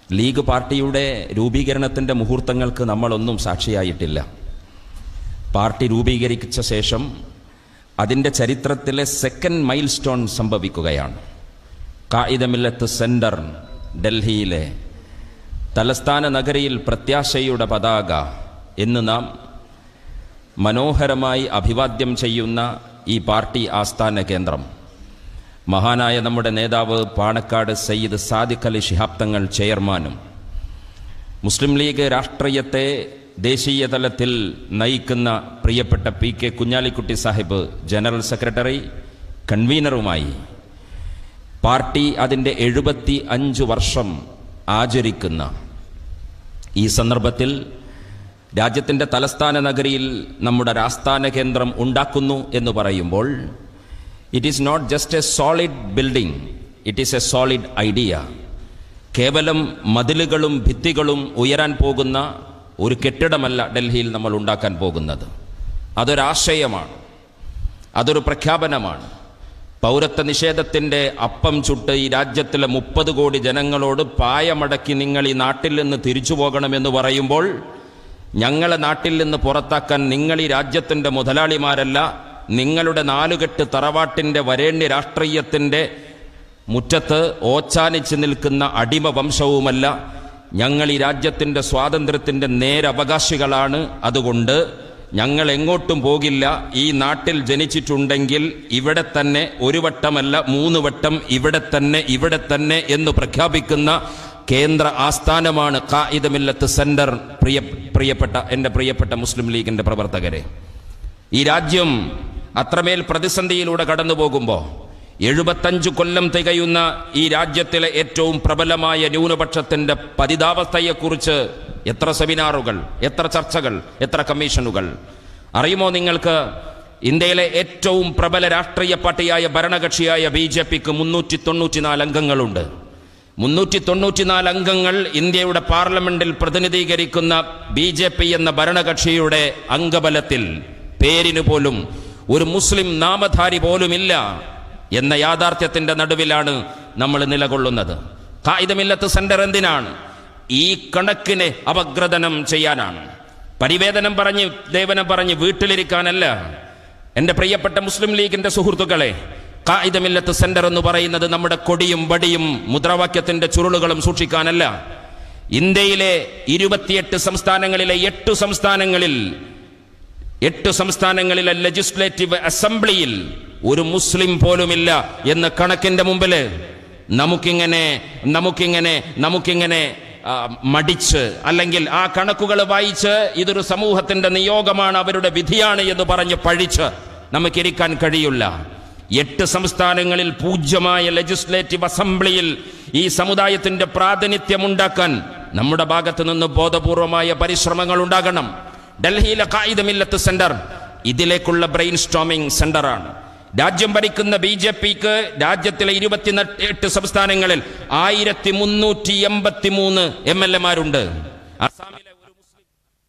League പാർട്ടിയുടെ രൂപീകരണത്തിൻ്റെ മുഹൂർത്തങ്ങൾക്ക് നമ്മളൊന്നും സാക്ഷിയായിട്ടില്ല party രൂപീകരിച്ച ശേഷം അതിൻ്റെ ചരിത്രത്തിലെ സെക്കൻഡ് മൈൽ സ്റ്റോൺ സംഭവിക്കുകയാണ് കായിദമില്ലത്ത് സെൻറ്റർ ഡൽഹിയിലെ തലസ്ഥാന നഗരിയിൽ പ്രത്യാശയുടെ പതാക എന്ന് നാം മനോഹരമായി അഭിവാദ്യം ചെയ്യുന്ന ഈ പാർട്ടി ആസ്ഥാന കേന്ദ്രം മഹാനായ നമ്മുടെ നേതാവ് പാണക്കാട് സയ്യിദ് സാദിഖ് അലി ശിഹാബ് തങ്ങൾ ചെയർമാനും മുസ്ലിം ലീഗ് രാഷ്ട്രീയത്തെ ദേശീയ തലത്തിൽ നയിക്കുന്ന പ്രിയപ്പെട്ട P K Kunhalikutty Sahib general secretary കൺവീനറുമായി പാർട്ടി അതിൻ്റെ എഴുപത്തി അഞ്ച് വർഷം ആചരിക്കുന്ന ഈ സന്ദർഭത്തിൽ രാജ്യത്തിൻ്റെ തലസ്ഥാന നഗരിയിൽ നമ്മുടെ രാസ്ഥാന കേന്ദ്രം ഉണ്ടാക്കുന്നു എന്ന് പറയുമ്പോൾ it is not just a solid building it is a solid idea കേവലം മതിലുകളും ഭിത്തികളും ഉയരാൻ പോകുന്ന ഒരു കെട്ടിടമല്ല ഡൽഹിയിൽ നമ്മൾ ഉണ്ടാക്കാൻ പോകുന്നത് അതൊരാശയമാണ് അതൊരു പ്രഖ്യാപനമാണ് പൗരത്വ നിഷേധത്തിൻ്റെ അപ്പം ചുട്ട് ഈ രാജ്യത്തിലെ മുപ്പത് കോടി ജനങ്ങളോട് പായമടക്കി നിങ്ങൾ ഈ നാട്ടിൽ നിന്ന് തിരിച്ചു പോകണമെന്ന് പറയുമ്പോൾ ഞങ്ങളെ നാട്ടിൽ നിന്ന് പുറത്താക്കാൻ നിങ്ങൾ ഈ രാജ്യത്തിൻ്റെ മുതലാളിമാരല്ല നിങ്ങളുടെ നാലുകെട്ട് തറവാട്ടിൻ്റെ വരേണ്യ രാഷ്ട്രീയത്തിൻ്റെ മുറ്റത്ത് ഓച്ചാനിച്ച് നിൽക്കുന്ന അടിമ വംശവുമല്ല ഞങ്ങൾ ഈ രാജ്യത്തിൻ്റെ സ്വാതന്ത്ര്യത്തിൻ്റെ നേരവകാശികളാണ് അതുകൊണ്ട് ഞങ്ങൾ എങ്ങോട്ടും പോകില്ല ഈ നാട്ടിൽ ജനിച്ചിട്ടുണ്ടെങ്കിൽ ഇവിടെ തന്നെ ഒരു വട്ടമല്ല മൂന്ന് വട്ടം ഇവിടെ തന്നെ ഇവിടെ തന്നെ എന്ന് പ്രഖ്യാപിക്കുന്ന കേന്ദ്ര ആസ്ഥാനമാണ് കായിദമില്ലത്ത് സെന്റർ പ്രിയ പ്രിയപ്പെട്ട എൻ്റെ പ്രിയപ്പെട്ട മുസ്ലിം ലീഗിൻ്റെ പ്രവർത്തകരെ ഈ രാജ്യം അത്രമേൽ പ്രതിസന്ധിയിലൂടെ കടന്നു പോകുമ്പോൾ എഴുപത്തഞ്ച് കൊല്ലം തികയുന്ന ഈ രാജ്യത്തിലെ ഏറ്റവും പ്രബലമായ ന്യൂനപക്ഷത്തിന്റെ പതിതാവസ്ഥയെക്കുറിച്ച് എത്ര സെമിനാറുകൾ എത്ര ചർച്ചകൾ എത്ര കമ്മീഷനുകൾ അറിയുമോ നിങ്ങൾക്ക് ഇന്ത്യയിലെ ഏറ്റവും പ്രബല രാഷ്ട്രീയ പാർട്ടിയായ ഭരണകക്ഷിയായ ബി ജെ പിക്ക് മുന്നൂറ്റി തൊണ്ണൂറ്റിനാല് അംഗങ്ങളുണ്ട് മുന്നൂറ്റി തൊണ്ണൂറ്റിനാല് അംഗങ്ങൾ ഇന്ത്യയുടെ പാർലമെന്റിൽ പ്രതിനിധീകരിക്കുന്ന ബി ജെ പി എന്ന ഭരണകക്ഷിയുടെ അംഗബലത്തിൽ പേരിന് പോലും ഒരു മുസ്ലിം നാമധാരി പോലുമില്ല എന്ന യാഥാർത്ഥ്യത്തിന്റെ നടുവിലാണ് നമ്മൾ നിലകൊള്ളുന്നത് കായികമില്ലത്ത് സെന്റർ എന്തിനാണ് ഈ കണക്കിനെ അപഗ്രഥനം ചെയ്യാനാണ് പരിവേദനം പറഞ്ഞ് ദേവനം പറഞ്ഞ് വീട്ടിലിരിക്കാനല്ല എൻ്റെ പ്രിയപ്പെട്ട മുസ്ലിം ലീഗിന്റെ സുഹൃത്തുക്കളെ കായികമില്ലത്ത് സെന്റർ എന്ന് പറയുന്നത് നമ്മുടെ കൊടിയും വടിയും മുദ്രാവാക്യത്തിന്റെ ചുരുളുകളും സൂക്ഷിക്കാനല്ല ഇന്ത്യയിലെ ഇരുപത്തിയെട്ട് സംസ്ഥാനങ്ങളിലെ എട്ട് സംസ്ഥാനങ്ങളിൽ എട്ട് സംസ്ഥാനങ്ങളിലെ ലെജിസ്ലേറ്റീവ് അസംബ്ലിയിൽ ഒരു മുസ്ലിം പോലുമില്ല എന്ന കണക്കിന്റെ മുമ്പിൽ നമുക്കിങ്ങനെ നമുക്കിങ്ങനെ നമുക്കിങ്ങനെ ആ, മടിച്ച് അല്ലെങ്കിൽ ആ കണക്കുകൾ വായിച്ച് ഇതൊരു സമൂഹത്തിന്റെ നിയോഗമാണ് അവരുടെ വിധിയാണ് എന്ന് പറഞ്ഞ് പഴിച്ച് നമുക്കിരിക്കാൻ കഴിയില്ല എട്ട് സംസ്ഥാനങ്ങളിൽ പൂജ്യമായ ലെജിസ്ലേറ്റീവ് അസംബ്ലിയിൽ ഈ സമുദായത്തിന്റെ പ്രാതിനിധ്യം ഉണ്ടാക്കാൻ നമ്മുടെ ഭാഗത്ത് നിന്ന് ബോധപൂർവമായ പരിശ്രമങ്ങൾ ഉണ്ടാകണം ഡൽഹിയിലെ കായികമില്ലത്ത് സെന്റർ ഇതിലേക്കുള്ള ബ്രെയിൻ സ്റ്റോമിംഗ് സെന്ററാണ് രാജ്യം ഭരിക്കുന്ന ബി ജെ പിക്ക് രാജ്യത്തിലെ ഇരുപത്തിയെട്ട് സംസ്ഥാനങ്ങളിൽ ആയിരത്തി മുന്നൂറ്റി എൺപത്തി മൂന്ന് എം എൽ എമാരുണ്ട് അസാമിലെ ഒരു മുസ്ലിം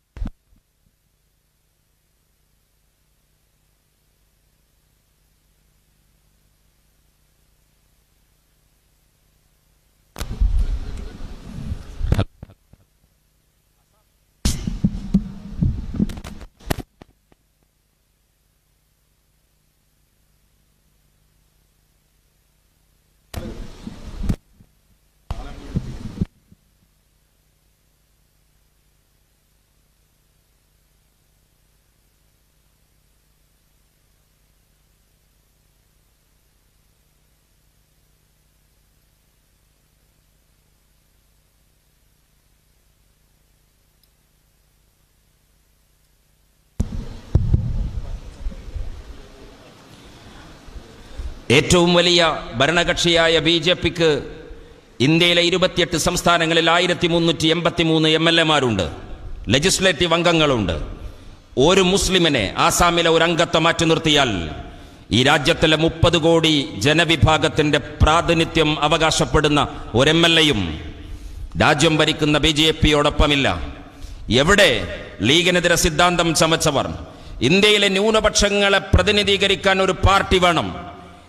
ഏറ്റവും വലിയ ഭരണകക്ഷിയായ ബി ജെ പിക്ക് ഇന്ത്യയിലെ ഇരുപത്തിയെട്ട് സംസ്ഥാനങ്ങളിൽ ആയിരത്തി മുന്നൂറ്റി എൺപത്തി മൂന്ന് എം എൽ എമാരുണ്ട് ലെജിസ്ലേറ്റീവ് അംഗങ്ങളുണ്ട് ഒരു മുസ്ലിമിനെ ആസാമിലെ ഒരു അംഗത്തെ മാറ്റി നിർത്തിയാൽ ഈ രാജ്യത്തിലെ മുപ്പത് കോടി ജനവിഭാഗത്തിന്റെ പ്രാതിനിധ്യം അവകാശപ്പെടുന്ന ഒരു എം എൽ എയും രാജ്യം ഭരിക്കുന്ന ബി ജെ പിയോടൊപ്പമില്ല എവിടെ ലീഗിനെതിരെ സിദ്ധാന്തം ചമച്ചവർ ഇന്ത്യയിലെ ന്യൂനപക്ഷങ്ങളെ പ്രതിനിധീകരിക്കാൻ ഒരു പാർട്ടി വേണം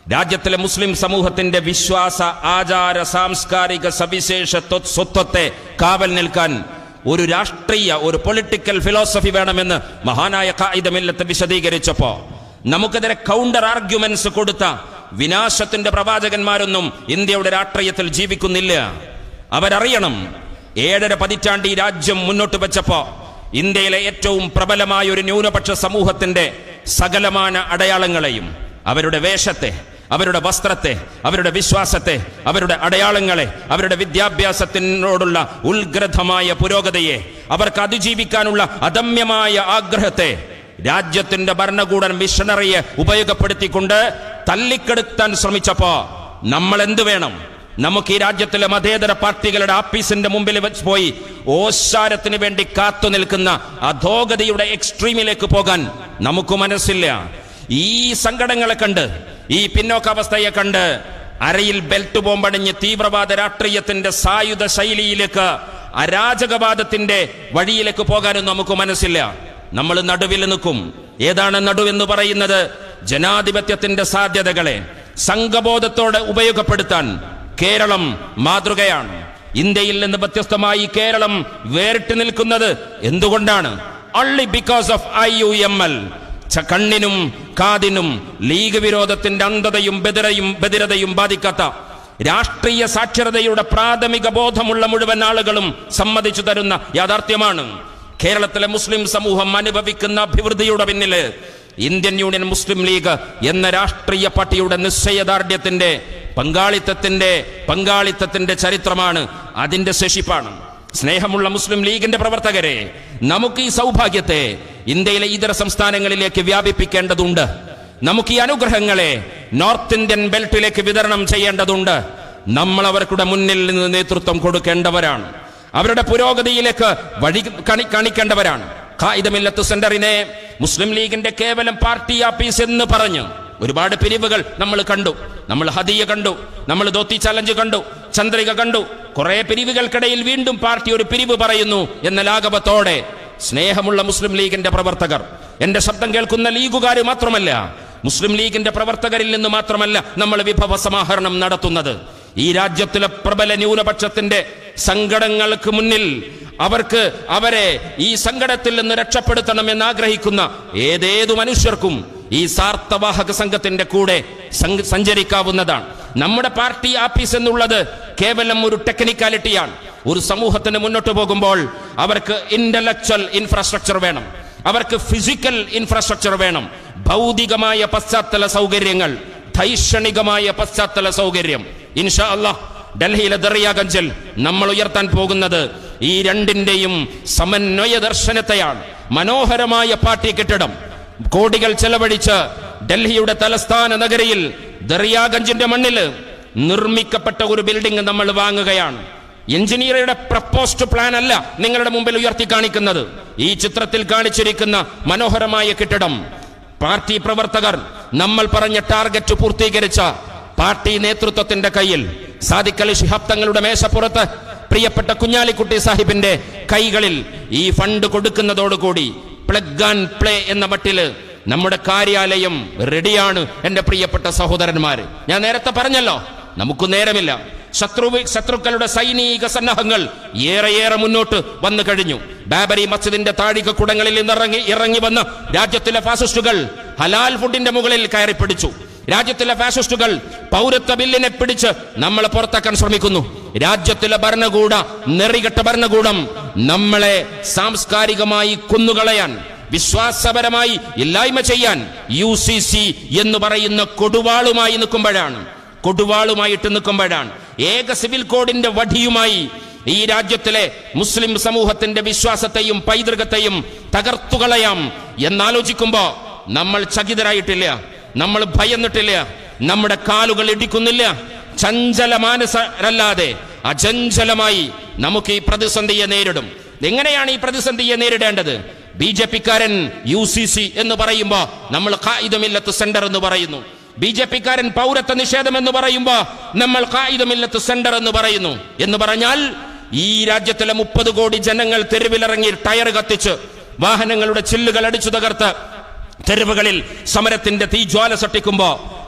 രാജ്യത്തിലെ മുസ്ലിം സമൂഹത്തിന്റെ വിശ്വാസ ആചാര സാംസ്കാരിക സവിശേഷ ത്വ- സ്വത്വത്തെ കാവൽ നിൽക്കാൻ ഒരു രാഷ്ട്രീയ ഒരു പൊളിറ്റിക്കൽ ഫിലോസഫി വേണമെന്ന് മഹാനായ കായികമില്ലത്ത് വിശദീകരിച്ചപ്പോ നമുക്കെതിരെ കൗണ്ടർ ആർഗ്യുമെന്റ്സ് കൊടുത്ത വിനാശത്തിന്റെ പ്രവാചകന്മാരൊന്നും ഇന്ത്യയുടെ രാഷ്ട്രീയത്തിൽ ജീവിക്കുന്നില്ല അവരറിയണം ഏഴര പതിറ്റാണ്ട് ഈ രാജ്യം മുന്നോട്ട് വെച്ചപ്പോ ഇന്ത്യയിലെ ഏറ്റവും പ്രബലമായ ഒരു ന്യൂനപക്ഷ സമൂഹത്തിന്റെ സകലമാന അടയാളങ്ങളെയും അവരുടെ വേഷത്തെ അവരുടെ വസ്ത്രത്തെ അവരുടെ വിശ്വാസത്തെ അവരുടെ അടയാളങ്ങളെ അവരുടെ വിദ്യാഭ്യാസത്തിനോടുള്ള ഉത്ഗ്രഥമായ പുരോഗതിയെ അവർക്ക് അതിജീവിക്കാനുള്ള അദമ്യമായ ആഗ്രഹത്തെ രാജ്യത്തിന്റെ ഭരണകൂടം മിഷണറിയെ ഉപയോഗപ്പെടുത്തിക്കൊണ്ട് തല്ലിക്കെടുത്താൻ ശ്രമിച്ചപ്പോ നമ്മൾ എന്ത് വേണം നമുക്ക് ഈ രാജ്യത്തിലെ മതേതര പാർട്ടികളുടെ ആഫീസിന്റെ മുമ്പിൽ വെച്ച് പോയി ഓശാരത്തിന് വേണ്ടി കാത്തു നിൽക്കുന്ന അധോഗതിയുടെ എക്സ്ട്രീമിലേക്ക് പോകാൻ നമുക്ക് മനസ്സില്ല ഈ സങ്കടങ്ങളെ കണ്ട് ഈ പിന്നോക്കാവസ്ഥയെ കണ്ട് അരയിൽ ബെൽറ്റ് ബോംബണിഞ്ഞ് തീവ്രവാദ രാഷ്ട്രീയത്തിന്റെ സായുധ ശൈലിയിലേക്ക് അരാജകവാദത്തിന്റെ വഴിയിലേക്ക് പോകാനും നമുക്ക് മനസ്സില്ല നമ്മൾ നടുവിൽ നിൽക്കും ഏതാണ് നടുവെന്ന് പറയുന്നത് ജനാധിപത്യത്തിന്റെ സാധ്യതകളെ സംഘബോധത്തോടെ ഉപയോഗപ്പെടുത്താൻ കേരളം മാതൃകയാണ് ഇന്ത്യയിൽ നിന്ന് വ്യത്യസ്തമായി കേരളം വേറിട്ട് നിൽക്കുന്നത് എന്തുകൊണ്ടാണ് only because of I U M L കണ്ണിനും കാതിനും ലീഗ് വിരോധത്തിന്റെ അന്ധതയും ബദിരയും ബദിരതയും ബാധിക്കാത്ത രാഷ്ട്രീയ സാക്ഷരതയുടെ പ്രാഥമിക ബോധമുള്ള മുഴുവൻ ആളുകളും സമ്മതിച്ചു തരുന്ന യാഥാർത്ഥ്യമാണ് കേരളത്തിലെ മുസ്ലിം സമൂഹം അനുഭവിക്കുന്ന അഭിവൃദ്ധിയുടെ പിന്നില് ഇന്ത്യൻ യൂണിയൻ മുസ്ലിം ലീഗ് എന്ന രാഷ്ട്രീയ പാർട്ടിയുടെ നിശ്ചയദാർഢ്യത്തിന്റെ പങ്കാളിത്തത്തിന്റെ പങ്കാളിത്തത്തിന്റെ ചരിത്രമാണ് അതിന്റെ ശേഷിപ്പാണ് സ്നേഹമുള്ള മുസ്ലിം ലീഗിന്റെ പ്രവർത്തകരെ നമുക്ക് ഈ സൗഭാഗ്യത്തെ ഇന്ത്യയിലെ ഇതര സംസ്ഥാനങ്ങളിലേക്ക് വ്യാപിപ്പിക്കേണ്ടതുണ്ട് നമുക്ക് ഈ അനുഗ്രഹങ്ങളെ നോർത്ത് ഇന്ത്യൻ ബെൽറ്റിലേക്ക് വിതരണം ചെയ്യേണ്ടതുണ്ട് നമ്മൾ അവർക്കുടെ മുന്നിൽ നിന്ന് നേതൃത്വം കൊടുക്കേണ്ടവരാണ് അവരുടെ പുരോഗതിയിലേക്ക് വഴി കണി കാണിക്കേണ്ടവരാണ് ഖായിദമില്ലത്ത് സെന്ററിനെ മുസ്ലിം ലീഗിന്റെ കേവലം പാർട്ടി ആഫീസ് എന്ന് പറഞ്ഞു ഒരുപാട് പിരിവുകൾ നമ്മൾ കണ്ടു നമ്മൾ ഹദിയ കണ്ടു നമ്മൾ ധോത്തി ചലഞ്ച് കണ്ടു ചന്ദ്രിക കണ്ടു കുറെ പിരിവുകൾക്കിടയിൽ വീണ്ടും പാർട്ടി ഒരു പിരിവ് പറയുന്നു എന്ന ലാഘവത്തോടെ സ്നേഹമുള്ള മുസ്ലിം ലീഗിന്റെ പ്രവർത്തകർ എന്റെ ശബ്ദം കേൾക്കുന്ന ലീഗുകാർ മാത്രമല്ല മുസ്ലിം ലീഗിന്റെ പ്രവർത്തകരിൽ നിന്ന് മാത്രമല്ല നമ്മൾ വിഭവ സമാഹരണം നടത്തുന്നത് ഈ രാജ്യത്തിലെ പ്രബല ന്യൂനപക്ഷത്തിന്റെ സങ്കടങ്ങൾക്ക് മുന്നിൽ അവർക്ക് അവരെ ഈ സങ്കടത്തിൽ നിന്ന് രക്ഷപ്പെടുത്തണമെന്ന് ആഗ്രഹിക്കുന്ന ഏതേതു മനുഷ്യർക്കും ഈ സാർത്ഥവാഹക സംഘത്തിന്റെ കൂടെ സഞ്ച- സഞ്ചരിക്കാവുന്നതാണ് നമ്മുടെ പാർട്ടി ആഫീസ് എന്നുള്ളത് കേവലം ഒരു ടെക്നിക്കാലിറ്റിയാണ് ഒരു സമൂഹത്തിന് മുന്നോട്ട് പോകുമ്പോൾ അവർക്ക് ഇന്റലക്ച്വൽ ഇൻഫ്രാസ്ട്രക്ചർ വേണം അവർക്ക് ഫിസിക്കൽ ഇൻഫ്രാസ്ട്രക്ചർ വേണം ഭൗതികമായ പശ്ചാത്തല സൗകര്യങ്ങൾ ധൈഷണികമായ പശ്ചാത്തല സൗകര്യം ഇൻഷാ അല്ലാഹ് ഡൽഹിയിലെ ദറിയാഗഞ്ചിൽ നമ്മൾ ഉയർത്താൻ പോകുന്നത് ഈ രണ്ടിന്റെയും സമന്വയ ദർശനത്തെയാണ് മനോഹരമായ പാർട്ടി കെട്ടിടം കോടികൾ ചെലവഴിച്ച് ഡൽഹിയുടെ തലസ്ഥാന നഗരിയിൽ ദറിയാഗഞ്ചിന്റെ മണ്ണിൽ നിർമ്മിക്കപ്പെട്ട ഒരു ബിൽഡിംഗ് നമ്മൾ വാങ്ങുകയാണ് എഞ്ചിനീയറുടെ പ്രപ്പോസ്ഡ് പ്ലാൻ അല്ല നിങ്ങളുടെ മുമ്പിൽ ഉയർത്തി കാണിക്കുന്നത് ഈ ചിത്രത്തിൽ കാണിച്ചിരിക്കുന്ന മനോഹരമായ കെട്ടിടം പാർട്ടി പ്രവർത്തകർ നമ്മൾ പറഞ്ഞ ടാർഗറ്റ് പൂർത്തീകരിച്ച പാർട്ടി നേതൃത്വത്തിന്റെ കയ്യിൽ സാദിഖലി ശിഹാബ് തങ്ങളുടെ മേശപ്പുറത്ത് പ്രിയപ്പെട്ട കുഞ്ഞാലിക്കുട്ടി സാഹിബിന്റെ കൈകളിൽ ഈ ഫണ്ട് കൊടുക്കുന്നതോടുകൂടി പ്ലഗ് ആൻഡ് പ്ലേ എന്ന മട്ടില് നമ്മുടെ കാര്യാലയം റെഡിയാണ് എന്റെ പ്രിയപ്പെട്ട സഹോദരന്മാര് ഞാൻ നേരത്തെ പറഞ്ഞല്ലോ നമുക്ക് നേരമില്ല ശത്രു ശത്രുക്കളുടെ സൈനിക സന്നാഹങ്ങൾ ഏറെയേറെ മുന്നോട്ട് വന്നു കഴിഞ്ഞു ബാബരി മസ്ജിദിന്റെ താഴിക കുടങ്ങളിൽ നിന്നിറങ്ങി ഇറങ്ങി വന്ന് രാജ്യത്തിലെ ഫാസിസ്റ്റുകൾ ഹലാൽ ഫുഡിന്റെ മുകളിൽ കയറി പിടിച്ചു രാജ്യത്തിലെ ഫാസിസ്റ്റുകൾ പൗരത്വ ബില്ലിനെ പിടിച്ച് നമ്മളെ പുറത്താക്കാൻ ശ്രമിക്കുന്നു രാജ്യത്തിലെ ഭരണകൂട നെറികെട്ട ഭരണകൂടം നമ്മളെ സാംസ്കാരികമായി കൊന്നുകളയാൻ വിശ്വാസപരമായി ഇല്ലായ്മ ചെയ്യാൻ യു സി സി എന്ന് പറയുന്ന കൊടുവാളുമായി നിൽക്കുമ്പോഴാണ് കൊടുവാളുമായിട്ട് നിൽക്കുമ്പോഴാണ് ഏക സിവിൽ കോഡിന്റെ വടിയുമായി ഈ രാജ്യത്തിലെ മുസ്ലിം സമൂഹത്തിന്റെ വിശ്വാസത്തെയും പൈതൃകത്തെയും തകർത്തുകളയാം എന്നാലോചിക്കുമ്പോ നമ്മൾ ചകിതരായിട്ടില്ല നമ്മൾ ഭയന്നിട്ടില്ല നമ്മുടെ കാലുകൾ ഇടിക്കുന്നില്ല ചഞ്ചല മാനസരല്ലാതെ അചഞ്ചലമായി നമുക്ക് ഈ പ്രതിസന്ധിയെ നേരിടും എങ്ങനെയാണ് ഈ പ്രതിസന്ധിയെ നേരിടേണ്ടത് ബി ജെ പിക്കാരൻ യു സി സി എന്ന് പറയുമ്പോ നമ്മൾ ഖായിദമില്ലത്ത് സെന്റർ എന്ന് പറയുന്നു ബി ജെ പിക്കാരൻ പൗരത്വ നിഷേധം എന്ന് പറയുമ്പോ നമ്മൾ ഖായിദമില്ലത്ത് സെന്റർ എന്ന് പറയുന്നു എന്ന് പറഞ്ഞാൽ ഈ രാജ്യത്തിലെ മുപ്പത് കോടി ജനങ്ങൾ തെരുവിലിറങ്ങി ടയർ കത്തിച്ച് വാഹനങ്ങളുടെ ചില്ലുകൾ അടിച്ചു തകർത്ത് തെരുവുകളിൽ സമരത്തിന്റെ തീജ്വാല സൃഷ്ടിക്കുമ്പോ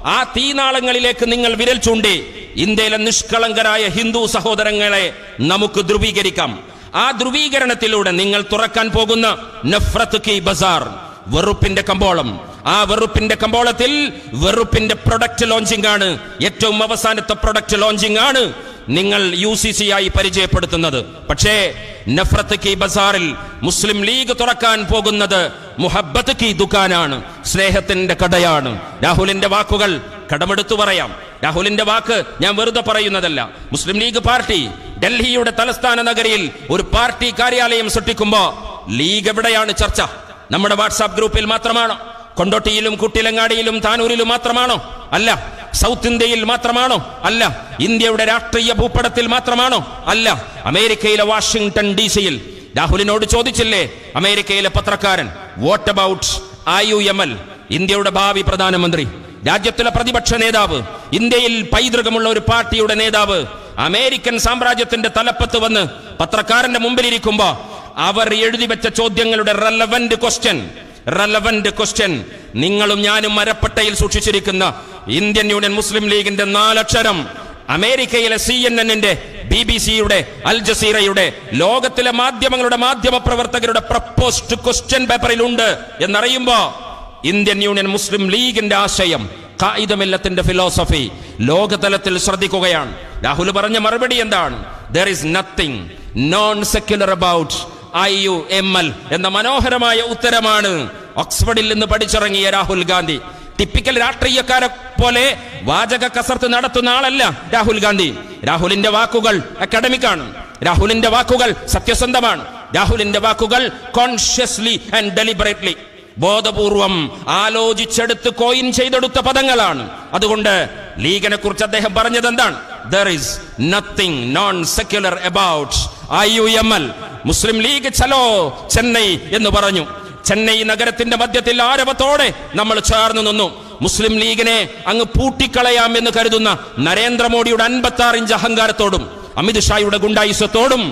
ആ തീനാളങ്ങളിലേക്ക് നിങ്ങൾ വിരൽ ചൂണ്ടി ഇന്ത്യയിലെ നിഷ്കളങ്കരായ ഹിന്ദു സഹോദരങ്ങളെ നമുക്ക് ധ്രുവീകരിക്കാം ആ ധ്രുവീകരണത്തിലൂടെ നിങ്ങൾ തുറക്കാൻ പോകുന്ന നഫ്രത്ത് കി ബസാർ വെറുപ്പിന്റെ കമ്പോളം ആ വെറുപ്പിന്റെ കമ്പോളത്തിൽ വെറുപ്പിന്റെ പ്രൊഡക്റ്റ് ലോഞ്ചിങ് ആണ് ഏറ്റവും അവസാനത്തെ പ്രൊഡക്റ്റ് ലോഞ്ചിങ് ആണ് നിങ്ങൾ യു സി സി ആയി പരിചയപ്പെടുത്തുന്നത് പക്ഷേ നഫ്രത്ത് കി ബസാറിൽ മുസ്ലിം ലീഗ് തുറക്കാൻ പോകുന്നത് മുഹബത്ത് കി ദുക്കാനാണ് സ്നേഹത്തിന്റെ കടയാണ് രാഹുലിന്റെ വാക്കുകൾ കടമെടുത്തു പറയാം രാഹുലിന്റെ വാക്ക് ഞാൻ വെറുതെ പറയുന്നതല്ല മുസ്ലിം ലീഗ് പാർട്ടി ഡൽഹിയുടെ തലസ്ഥാന നഗരിയിൽ ഒരു പാർട്ടി കാര്യാലയം സൃഷ്ടിക്കുമ്പോ ലീഗ് എവിടെയാണ് ചർച്ച നമ്മുടെ വാട്സാപ്പ് ഗ്രൂപ്പിൽ മാത്രമാണോ കൊണ്ടോട്ടിയിലും കുട്ടിലങ്ങാടിയിലും താനൂരിലും മാത്രമാണോ അല്ല സൗത്ത് ഇന്ത്യയിൽ മാത്രമാണോ അല്ല ഇന്ത്യയുടെ രാഷ്ട്രീയ ഭൂപടത്തിൽ മാത്രമാണോ അല്ല അമേരിക്കയിലെ വാഷിംഗ്ടൺ ഡി സിയിൽ രാഹുലിനോട് ചോദിച്ചില്ലേ അമേരിക്കയിലെ പത്രക്കാരൻ what about I U M L ഇന്ത്യയുടെ ഭാവി പ്രധാനമന്ത്രി രാജ്യത്തിലെ പ്രതിപക്ഷ നേതാവ് ഇന്ത്യയിൽ പൈതൃകമുള്ള ഒരു പാർട്ടിയുടെ നേതാവ് അമേരിക്കൻ സാമ്രാജ്യത്തിന്റെ തലപ്പത്ത് വന്ന് പത്രക്കാരന്റെ മുമ്പിലിരിക്കുമ്പോ അവർ എഴുതി വെച്ച ചോദ്യങ്ങളുടെ റെലവന്റ് ക്വസ്റ്റ്യൻ റെലവന്റ് ക്വസ്റ്റ്യൻ നിങ്ങളും ഞാനും മരപ്പട്ടയിൽ സൂക്ഷിച്ചിരിക്കുന്ന ഇന്ത്യൻ യൂണിയൻ മുസ്ലിം ലീഗിന്റെ നാലക്ഷരം അമേരിക്കയിലെ സി എൻ എന്നിന്റെ ബി ബി സിയുടെ അൽ ജസീറയുടെ ലോകത്തിലെ മാധ്യമങ്ങളുടെ മാധ്യമ പ്രവർത്തകരുടെ പ്രപ്പോസ്റ്റ് ക്വസ്റ്റ്യൻ പേപ്പറിൽ ഉണ്ട് എന്നറിയുമ്പോ ഇന്ത്യൻ യൂണിയൻ മുസ്ലിം ലീഗിന്റെ ആശയം കായികമില്ലത്തിന്റെ ഫിലോസഫി ലോകതലത്തിൽ ശ്രദ്ധിക്കുകയാണ് രാഹുൽ പറഞ്ഞ മറുപടി എന്താണ് there is nothing non secular about I U M L എന്ന മനോഹരമായ ഉത്തരമാണ് ഓക്സ്ഫോർഡിൽ നിന്ന് പഠിച്ചിറങ്ങിയ രാഹുൽ ഗാന്ധി ടിപ്പിക്കൽ രാഷ്ട്രീയക്കാരെ പോലെ വാചക കസർത്ത് നടത്തുന്ന ആളല്ല രാഹുൽ ഗാന്ധി രാഹുലിന്റെ വാക്കുകൾ അക്കാഡമിക് ആണ് രാഹുലിന്റെ വാക്കുകൾ സത്യസന്ധമാണ് രാഹുലിന്റെ വാക്കുകൾ കോൺഷ്യസ്ലി ആൻഡ് ഡെലിബറേറ്റ്ലി ബോധപൂർവം ആലോചിച്ചെടുത്ത് കോയിൻ ചെയ്തെടുത്ത പദങ്ങളാണ് അതുകൊണ്ട് ലീഗിനെ കുറിച്ച് അദ്ദേഹം പറഞ്ഞത് എന്താണ് there is nothing non secular about I U M L Muslim League ചലോ ചെന്നൈ എന്ന് പറഞ്ഞു ചെന്നൈ നഗരത്തിന്റെ മധ്യത്തിൽ ആരവത്തോടെ നമ്മൾ ചേർന്ന് നിന്നു മുസ്ലിം ലീഗിനെ അങ്ങ് പൂട്ടിക്കളയാം എന്ന് കരുതുന്ന നരേന്ദ്രമോദിയുടെ അൻപത്തി ആറ് ഇഞ്ച് അഹങ്കാരത്തോടും അമിത്ഷായുടെ ഗുണ്ടായുസത്തോടും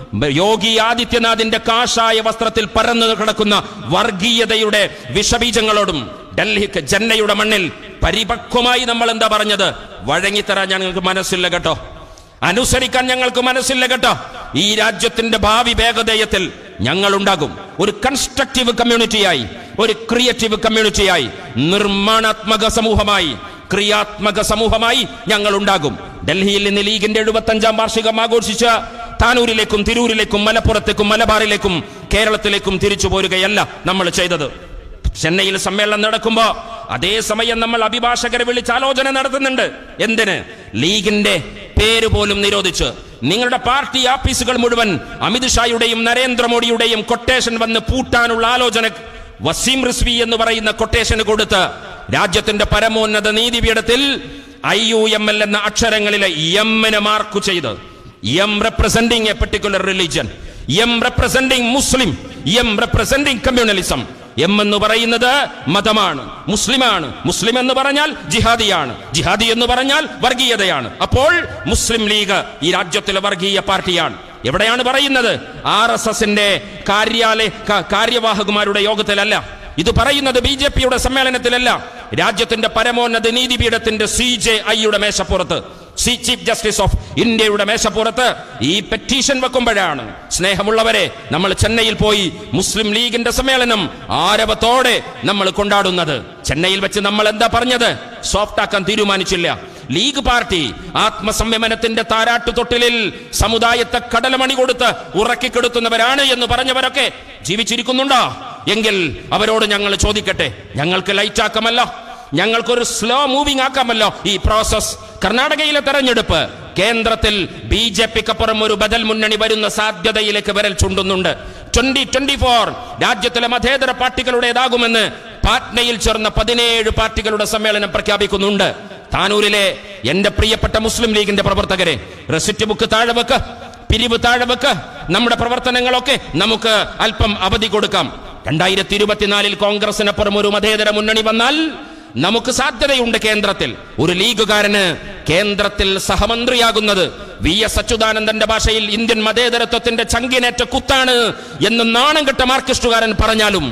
യോഗി ആദിത്യനാഥിന്റെ കാഷായ വസ്ത്രത്തിൽ പരന്നു കിടക്കുന്ന വർഗീയതയുടെ വിഷബീജങ്ങളോടും ഡൽഹിക്ക് ചെന്നൈയുടെ മണ്ണിൽ പരിപക്വമായി നമ്മൾ എന്താ പറഞ്ഞത് വഴങ്ങിത്തരാൻ ഞങ്ങൾക്ക് മനസ്സില്ല കേട്ടോ അനുസരിക്കാൻ ഞങ്ങൾക്ക് മനസ്സില്ല കേട്ടോ ഈ രാജ്യത്തിന്റെ ഭാവി വേഗതയത്തിൽ ഞങ്ങൾ ഉണ്ടാകും ഒരു കൺസ്ട്രക്റ്റീവ് കമ്മ്യൂണിറ്റിയായി ഒരു ക്രിയേറ്റീവ് കമ്മ്യൂണിറ്റിയായി നിർമ്മാണാത്മക സമൂഹമായി ക്രിയാത്മക സമൂഹമായി ഞങ്ങൾ ഉണ്ടാകും ഡൽഹിയിൽ നിന്ന് ലീഗിന്റെ എഴുപത്തി അഞ്ചാം വാർഷികം ആഘോഷിച്ച താനൂരിലേക്കും തിരൂരിലേക്കും മലപ്പുറത്തേക്കും മലബാറിലേക്കും കേരളത്തിലേക്കും തിരിച്ചു പോരുകയല്ല നമ്മൾ ചെയ്തത് ചെന്നൈയിൽ സമ്മേളനം നടക്കുമ്പോ അതേസമയം നമ്മൾ അഭിഭാഷകരെ വിളിച്ച് ആലോചന നടത്തുന്നുണ്ട് എന്തിന് ലീഗിന്റെ പേര് പോലും നിരോധിച്ച് നിങ്ങളുടെ പാർട്ടി ആഫീസുകൾ മുഴുവൻ അമിത്ഷായുടെയും നരേന്ദ്രമോദിയുടെയും കൊട്ടേഷൻ വന്ന് പൂട്ടാനുള്ള ആലോചന വസീം റിസ്വി എന്ന് പറയുന്ന കൊട്ടേഷന് കൊടുത്ത് രാജ്യത്തിന്റെ പരമോന്നത നീതിപീഠത്തിൽ ഐ യു എം എൽ എന്ന അക്ഷരങ്ങളിലെ എമ്മിനെ മാർക്ക് ചെയ്ത് M representing a particular religion M representing Muslim M representing communalism M എന്ന് പറയുന്നത് മതമാണ് മുസ്ലിമാണ് മുസ്ലിം എന്ന് പറഞ്ഞാൽ ജിഹാദിയാണ് ജിഹാദി എന്ന് പറഞ്ഞാൽ വർഗീയതയാണ് അപ്പോൾ മുസ്ലിം ലീഗ് ഈ രാജ്യത്തിലെ വർഗീയ പാർട്ടിയാണ് എവിടെയാണ് പറയുന്നത് ആർ എസ് എസിന്റെ കാര്യാലയ ക- കാര്യവാഹകുമാരുടെ യോഗത്തിലല്ല ഇത് പറയുന്നത് ബി ജെ പിയുടെ സമ്മേളനത്തിലല്ല രാജ്യത്തിന്റെ പരമോന്നത നീതിപീഠത്തിന്റെ സി ജെ ഐയുടെ മേശപ്പുറത്ത് സി ചീഫ് ജസ്റ്റിസ് ഓഫ് ഇന്ത്യയുടെ മേശപ്പുറത്ത് ഈ പെറ്റീഷൻ വെക്കുമ്പോഴാണ് സ്നേഹമുള്ളവരെ നമ്മൾ ചെന്നൈയിൽ പോയി മുസ്ലിം ലീഗിന്റെ സമ്മേളനം ആരവത്തോടെ നമ്മൾ കൊണ്ടാടുന്നത് ചെന്നൈയിൽ വെച്ച് നമ്മൾ എന്താ പറഞ്ഞത് സോഫ്റ്റ് ആക്കാൻ തീരുമാനിച്ചില്ല ലീഗ് പാർട്ടി ആത്മസംയമനത്തിന്റെ താരാട്ടു തൊട്ടിലിൽ സമുദായത്തെ കടലമണി കൊടുത്ത് ഉറക്കിക്കെടുത്തുന്നവരാണ് എന്ന് പറഞ്ഞവരൊക്കെ ജീവിച്ചിരിക്കുന്നുണ്ടോ എങ്കിൽ അവരോട് ഞങ്ങൾ ചോദിക്കട്ടെ ഞങ്ങൾക്ക് ലൈറ്റ് ആക്കാമല്ലോ ഞങ്ങൾക്കൊരു സ്ലോ മൂവിംഗ് ആക്കാമല്ലോ ഈ പ്രോസസ് കർണാടകയിലെ തെരഞ്ഞെടുപ്പ് കേന്ദ്രത്തിൽ ബി ജെ പിക്കപ്പുറം ഒരു ബദൽ മുന്നണി വരുന്ന സാധ്യതയിലേക്ക് വിരൽ ചൂണ്ടുന്നുണ്ട് ട്വന്റി ട്വന്റി ഫോർ രാജ്യത്തിലെ മതേതര പാർട്ടികളുടേതാകുമെന്ന് പാറ്റ്നയിൽ ചേർന്ന പതിനേഴ് പാർട്ടികളുടെ സമ്മേളനം പ്രഖ്യാപിക്കുന്നുണ്ട് താനൂരിലെ എന്റെ പ്രിയപ്പെട്ട മുസ്ലിം ലീഗിന്റെ പ്രവർത്തകരെ റെസിറ്റ് ബുക്ക് താഴെ വെക്ക് പിരിവ് താഴെ വെക്ക് നമ്മുടെ പ്രവർത്തനങ്ങളൊക്കെ നമുക്ക് അല്പം അവധി കൊടുക്കാം രണ്ടായിരത്തി ഇരുപത്തിനാലിൽ കോൺഗ്രസിനപ്പുറം ഒരു മതേതര മുന്നണി വന്നാൽ നമുക്ക് സാധ്യതയുണ്ട് കേന്ദ്രത്തിൽ ഒരു ലീഗുകാരന് കേന്ദ്രത്തിൽ സഹമന്ത്രിയാകുന്നത് വി എസ് അച്യുതാനന്ദന്റെ ഭാഷയിൽ ഇന്ത്യൻ മതേതരത്വത്തിന്റെ ചങ്കിനേറ്റ കുത്താണ് എന്ന് നാണം കെട്ട മാർക്സിസ്റ്റുകാരൻ പറഞ്ഞാലും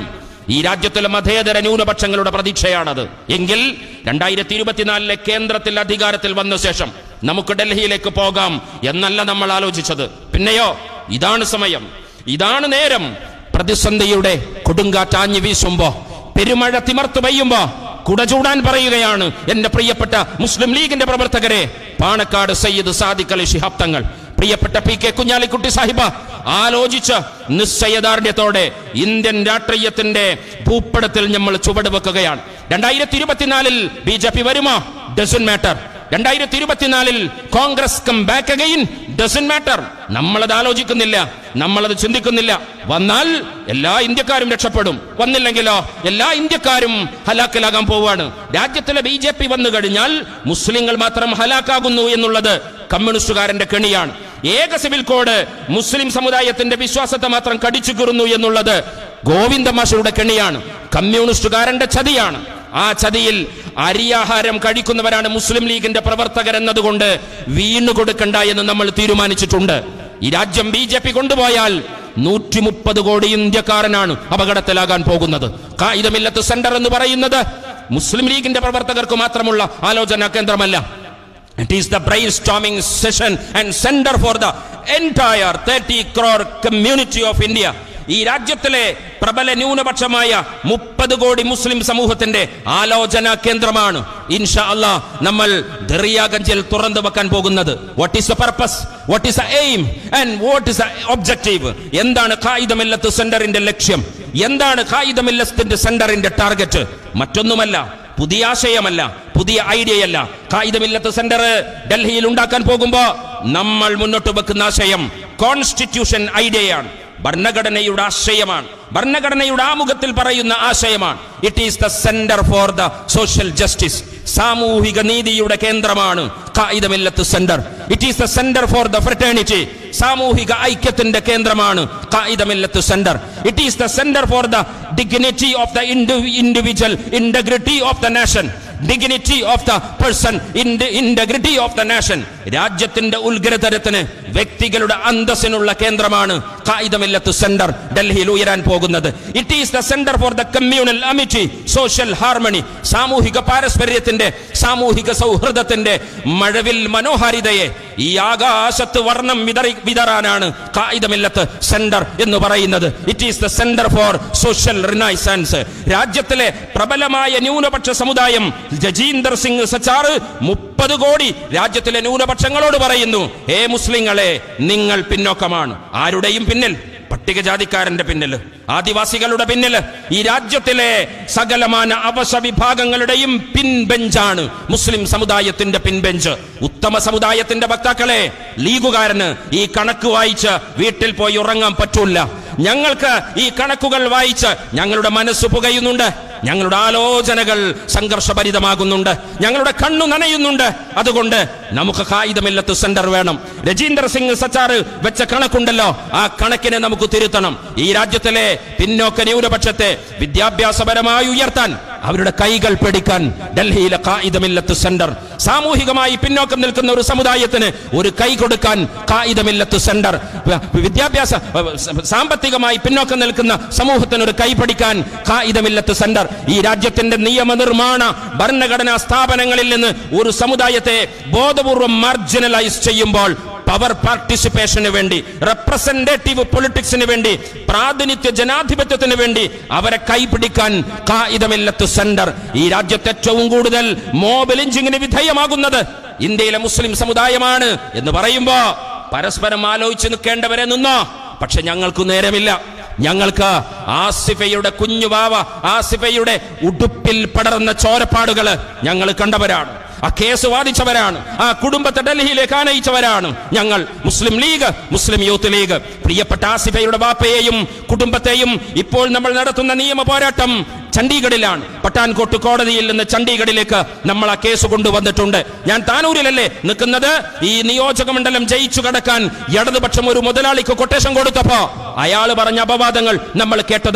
ഈ രാജ്യത്തിലെ മതേതര ന്യൂനപക്ഷങ്ങളുടെ പ്രതീക്ഷയാണത് എങ്കിൽ രണ്ടായിരത്തി ഇരുപത്തിനാലിലെ കേന്ദ്രത്തിൽ അധികാരത്തിൽ വന്ന ശേഷം നമുക്ക് ഡൽഹിയിലേക്ക് പോകാം എന്നല്ല നമ്മൾ ആലോചിച്ചത് പിന്നെയോ ഇതാണ് സമയം ഇതാണ് നേരം പ്രതിസന്ധിയുടെ കൊടുങ്കാറ്റാഞ്ഞു വീശുമ്പോ പെരുമഴ തിമർത്തു പെയ്യുമ്പോ കുട ചൂടാൻ പറയുകയാണ് എന്റെ പ്രിയപ്പെട്ട മുസ്ലിം ലീഗിന്റെ പ്രവർത്തകരെ പാണക്കാട് സയ്യിദ് സാദിഖ് അലി ശിഹാബ് തങ്ങൾ പ്രിയപ്പെട്ട പി കെ കുഞ്ഞാലിക്കുട്ടി സാഹിബ ആലോചിച്ച് നിശ്ചയദാർഢ്യത്തോടെ ഇന്ത്യൻ രാഷ്ട്രീയത്തിന്റെ ഭൂപടത്തിൽ നമ്മൾ ചുവട് വെക്കുകയാണ് രണ്ടായിരത്തി ഇരുപത്തിനാലിൽ ബി ജെ പി വരുമോ ഡസൻ മാറ്റർ രണ്ടായിരത്തി ഇരുപത്തിനാലിൽ Congress come back again doesn't matter നമ്മളത് ആലോചിക്കുന്നില്ല നമ്മളത് ചിന്തിക്കുന്നില്ല വന്നാൽ എല്ലാ ഇന്ത്യക്കാരും രക്ഷപ്പെടും വന്നില്ലെങ്കിലോ എല്ലാ ഇന്ത്യക്കാരും ഹലാക്കിലാകാൻ പോവാണ് രാജ്യത്തിലെ ബി ജെ പി വന്നു കഴിഞ്ഞാൽ മുസ്ലിങ്ങൾ മാത്രം ഹലാക്കാകുന്നു എന്നുള്ളത് കമ്മ്യൂണിസ്റ്റുകാരന്റെ കെണിയാണ് ഏക സിവിൽ കോഡ് മുസ്ലിം സമുദായത്തിന്റെ വിശ്വാസത്തെ മാത്രം കടിച്ചു കീറുന്നു എന്നുള്ളത് ഗോവിന്ദമാഷയുടെ കെണിയാണ് കമ്മ്യൂണിസ്റ്റുകാരന്റെ ചതിയാണ് ആ ചതിയിൽ അരിയാഹാരം കഴിക്കുന്നവരാണ് മുസ്ലിം ലീഗിന്റെ പ്രവർത്തകർ എന്നതുകൊണ്ട് വീണു കൊടുക്കണ്ട എന്ന് നമ്മൾ തീരുമാനിച്ചിട്ടുണ്ട് ഈ രാജ്യം ബി ജെ പി കൊണ്ടുപോയാൽ നൂറ്റി മുപ്പത് കോടി ഇന്ത്യക്കാരനാണ് അപകടത്തിലാകാൻ പോകുന്നത് കായികമില്ലത്ത് സെന്റർ എന്ന് പറയുന്നത് മുസ്ലിം ലീഗിന്റെ പ്രവർത്തകർക്ക് മാത്രമുള്ള ആലോചനാ കേന്ദ്രമല്ല It is the brainstorming session and center for the entire 30 crore community of India. ഈ രാജ്യത്തിലെ പ്രബല ന്യൂനപക്ഷമായ മുപ്പത് കോടി മുസ്ലിം സമൂഹത്തിന്റെ ആലോചനാ കേന്ദ്രമാണ് ഇൻഷാ അല്ലാ നമ്മൾ ദറിയാഗഞ്ചിൽ തുറന്നു വെക്കാൻ പോകുന്നത് what is the purpose what is the aim and what is the objective എന്താണ് ഖായിദമില്ലത്ത് സെന്ററിന്റെ ലക്ഷ്യം എന്താണ് ഖായിദമില്ലത്തിന്റെ സെന്ററിന്റെ ടാർഗറ്റ് മറ്റൊന്നുമല്ല പുതിയ ആശയമല്ല പുതിയ ഐഡിയയല്ല കായികമില്ലത്ത് സെന്റർ ഡൽഹിയിൽ ഉണ്ടാക്കാൻ പോകുമ്പോ നമ്മൾ മുന്നോട്ട് വെക്കുന്ന ആശയം കോൺസ്റ്റിറ്റ്യൂഷൻ ഐഡിയയാണ് ഭരണഘടനയുടെ ആശയമാണ് ഭരണഘടനയുടെ ആമുഖത്തിൽ പറയുന്ന ആശയമാണ് it is the centre for the social justice സാമൂഹിക നീതിയുടെ കേന്ദ്രമാണ് Qaide Millath centre it is the centre for the fraternity സാമൂഹിക ഐക്യത്തിന്റെ കേന്ദ്രമാണ് Qaide Millath centre it is the centre for the dignity of the individual integrity of the nation dignity of the person integrity of the nation രാജ്യത്തിന്റെ ഉത്ഗ്രതരത്തിന് വ്യക്തികളുടെ അന്തസ്സിനുള്ള കേന്ദ്രമാണ് Qaide Millath centre ഡൽഹിയിൽ ഉയരാൻ പോകുന്നത് it is the centre for the communal amity social harmony സാമൂഹിക പാരസ്പര്യത്തിന്റെ സാമൂഹിക സൗഹൃദത്തിന്റെ മഴവിൽ മനോഹാരിതയെ ഈ ആകാശത്ത് വർണ്ണം വിതറി വിതറാനാണ് കായികമില്ലത്ത് സെന്റർ എന്ന് പറയുന്നത് it is the centre for social renaissance രാജ്യത്തിലെ പ്രബലമായ ന്യൂനപക്ഷ സമുദായം ജജീന്ദർ സിംഗ് സച്ചാറ് മുപ്പത് കോടി രാജ്യത്തിലെ ന്യൂനപക്ഷങ്ങളോട് പറയുന്നു ഹേ മുസ്ലിങ്ങളെ നിങ്ങൾ പിന്നോക്കമാണ് ആരുടെയും പിന്നിൽ പട്ടികജാതിക്കാരന്റെ പിന്നിൽ ആദിവാസികളുടെ പിന്നിൽ ഈ രാജ്യത്തിലെ സകലമാന അവശ വിഭാഗങ്ങളുടെയും പിൻബെഞ്ചാണ് മുസ്ലിം സമുദായത്തിന്റെ പിൻബെഞ്ച് ഉത്തമ സമുദായത്തിന്റെ വക്താക്കളെ ലീഗുകാരന് ഈ കണക്ക് വായിച്ച് വീട്ടിൽ പോയി ഉറങ്ങാൻ പറ്റൂല ഞങ്ങൾക്ക് ഈ കണക്കുകൾ വായിച്ച് ഞങ്ങളുടെ മനസ്സ് പുകയുന്നുണ്ട് ഞങ്ങളുടെ ആലോചനകൾ സംഘർഷഭരിതമാകുന്നുണ്ട് ഞങ്ങളുടെ കണ്ണു നനയുന്നുണ്ട് അതുകൊണ്ട് നമുക്ക് കായികമില്ലത്ത് സെന്റർ വേണം രജീന്ദർ സിംഗ് സച്ചാർ വെച്ച കണക്കുണ്ടല്ലോ ആ കണക്കിനെ നമുക്ക് തിരുത്തണം ഈ രാജ്യത്തിലെ പിന്നോക്ക ന്യൂനപക്ഷത്തെ വിദ്യാഭ്യാസപരമായി ഉയർത്താൻ അവരുടെ കൈകൾ പിടിക്കാൻ ഡൽഹിയിലെ കായികമില്ലത്ത് സെന്റർ സാമൂഹികമായി പിന്നോക്കം നിൽക്കുന്ന ഒരു സമുദായത്തിന് ഒരു കൈ കൊടുക്കാൻ കായികമില്ലത്ത് സെന്റർ വിദ്യാഭ്യാസ സാമ്പത്തികമായി പിന്നോക്കം നിൽക്കുന്ന സമൂഹത്തിന് ഒരു കൈ പിടിക്കാൻ കായികമില്ലത്ത് സെന്റർ ഈ രാജ്യത്തിന്റെ നിയമനിർമ്മാണ ഭരണഘടനാ സ്ഥാപനങ്ങളിൽ നിന്ന് ഒരു സമുദായത്തെ ബോധപൂർവം മാർജിനലൈസ് ചെയ്യുമ്പോൾ പവർ പാർട്ടിസിപ്പേഷന് വേണ്ടി റെപ്രസെന്റേറ്റീവ് പൊളിറ്റിക്സിന് വേണ്ടി പ്രാതിനിധ്യ ജനാധിപത്യത്തിന് വേണ്ടി അവരെ കൈപിടിക്കാൻ കായികമില്ലത്ത് സെന്റർ ഈ രാജ്യത്ത് ഏറ്റവും കൂടുതൽ മോബ് ലിഞ്ചിങ്ങിന് വിധേയമാകുന്നത് ഇന്ത്യയിലെ മുസ്ലിം സമുദായമാണ് എന്ന് പറയുമ്പോ പരസ്പരം ആലോചിച്ച് നിൽക്കേണ്ടവരെ നിന്നോ പക്ഷെ ഞങ്ങൾക്ക് നേരമില്ല ഞങ്ങൾക്ക് ആസിഫയുടെ കുഞ്ഞുവാവ ആസിഫയുടെ ഉടുപ്പിൽ പടർന്ന ചോരപ്പാടുകള് ഞങ്ങൾ കണ്ടവരാണ് ആ കേസ് വാദിച്ചവരാണ് ആ കുടുംബത്തെ ഡൽഹിയിലേക്ക് ആനയിച്ചവരാണ് ഞങ്ങൾ മുസ്ലിം ലീഗ് മുസ്ലിം യൂത്ത് ലീഗ് പ്രിയപ്പെട്ട ആസിഫയുടെ ബാപ്പയെയും കുടുംബത്തെയും ഇപ്പോൾ നമ്മൾ നടത്തുന്ന നിയമ പോരാട്ടം ചണ്ഡീഗഡിലാണ് പട്ടാൻകോട്ട് കോടതിയിൽ നിന്ന് ചണ്ഡീഗഡിലേക്ക് നമ്മൾ ആ കേസ് കൊണ്ടുവന്നിട്ടുണ്ട് ഞാൻ താനൂരിലല്ലേ നിൽക്കുന്നത് ഈ നിയോജക മണ്ഡലം ജയിച്ചു കടക്കാൻ ഇടതുപക്ഷം ഒരു മുതലാളിക്ക് കൊട്ടേഷൻ കൊടുത്തപ്പോ അയാൾ പറഞ്ഞ അപവാദങ്ങൾ നമ്മൾ കേട്ടതാണ്